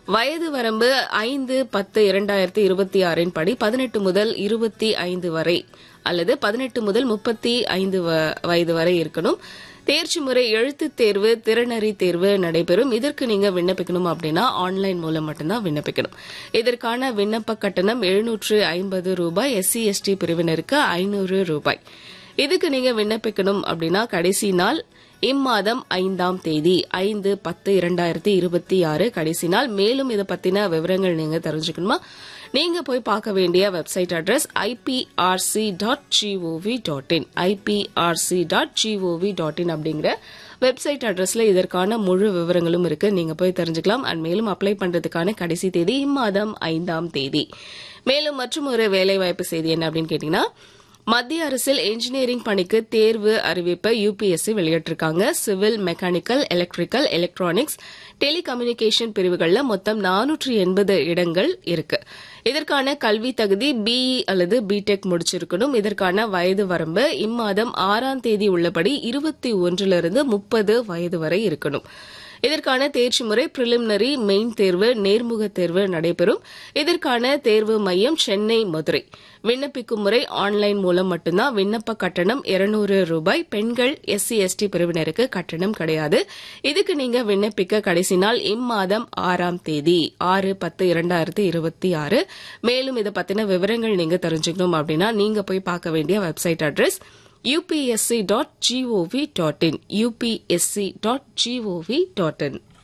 வயது வரம்பு ஐந்து பத்து இரண்டாயிரத்தி இருபத்தி ஆறின் படி பதினெட்டு முதல் இருபத்தி ஐந்து வரை அல்லது பதினெட்டு முதல் முப்பத்தி ஐந்து வயது வரை இருக்கணும் தேர்ச்சி முறை எழுத்துத் தேர்வு திறனறி தேர்வு நடைபெறும் இதற்கு நீங்க விண்ணப்பிக்கணும் அப்படின்னா ஆன்லைன் மூலம் மட்டும்தான் விண்ணப்பிக்கணும் இதற்கான விண்ணப்ப கட்டணம் எழுநூற்று ஐம்பது ரூபாய் எஸ்சி எஸ்டி பிரிவினருக்கு ஐநூறு ரூபாய் இதுக்கு நீங்க விண்ணப்பிக்கணும் அப்படின்னா கடைசி நாள் இம்மாதம் ஐந்தாம் தேதி ஐந்து பத்து இரண்டாயிரத்தி இருபத்தி ஆறு கடைசி நாள் மேலும் இதை பத்தின விவரங்கள் நீங்க தெரிஞ்சுக்கணுமா நீங்க போய் பார்க்க வேண்டிய website address IPRC dot GOV dot in IPRC dot GOV dot in அப்படிங்கிற வெப்சைட் அட்ரஸ்ல இதற்கான முழு விவரங்களும் இருக்கு நீங்க போய் தெரிஞ்சுக்கலாம் அண்ட் மேலும் அப்ளை பண்றதுக்கான கடைசி தேதி இம்மாதம் ஐந்தாம் தேதி மேலும் மற்றும் ஒரு வேலைவாய்ப்பு செய்தி என்ன அப்படின்னு கேட்டீங்கன்னா மத்திய அரசில் என்ஜினியரிங் பணிக்கு தேர்வு அறிவிப்பை யுபிஎஸ்சி வெளியிட்டிருக்காங்க civil mechanical electrical electronics telecommunication பிரிவுகள்ல மொத்தம் நானூற்று எண்பது இடங்கள் இருக்கு இதற்கான கல்வி தகுதி பிஇ அல்லது பிடெக் முடிச்சிருக்கணும் இதற்கான வயது வரம்பு இம்மாதம் ஆறாம் தேதி உள்ளபடி இருபத்தி ஒன்றிலிருந்து முப்பது வயது வரை இருக்கணும் இதற்கான தேர்ச்சி முறை பிரிலிமினரி மெயின் தேர்வு நேர்முக தேர்வு நடைபெறும் இதற்கான தேர்வு மையம் சென்னை மதுரை விண்ணப்பிக்கும் முறை ஆன்லைன் மூலம் மட்டும்தான் விண்ணப்ப கட்டணம் இருநூறு ரூபாய் பெண்கள் எஸ்சி எஸ்டி பிரிவினருக்கு கட்டணம் கிடையாது இதுக்கு நீங்க விண்ணப்பிக்க கடைசி நாள் இம்மாதம் ஆறாம் தேதி ஆறு பத்து இரண்டாயிரத்தி இருபத்தி ஆறு மேலும் இதை பத்தின விவரங்கள் நீங்க தெரிஞ்சுக்கணும் அப்படின்னா நீங்க போய் பார்க்க வேண்டிய வெப்சைட் அட்ரஸ் upsc.gov.in upsc.gov.in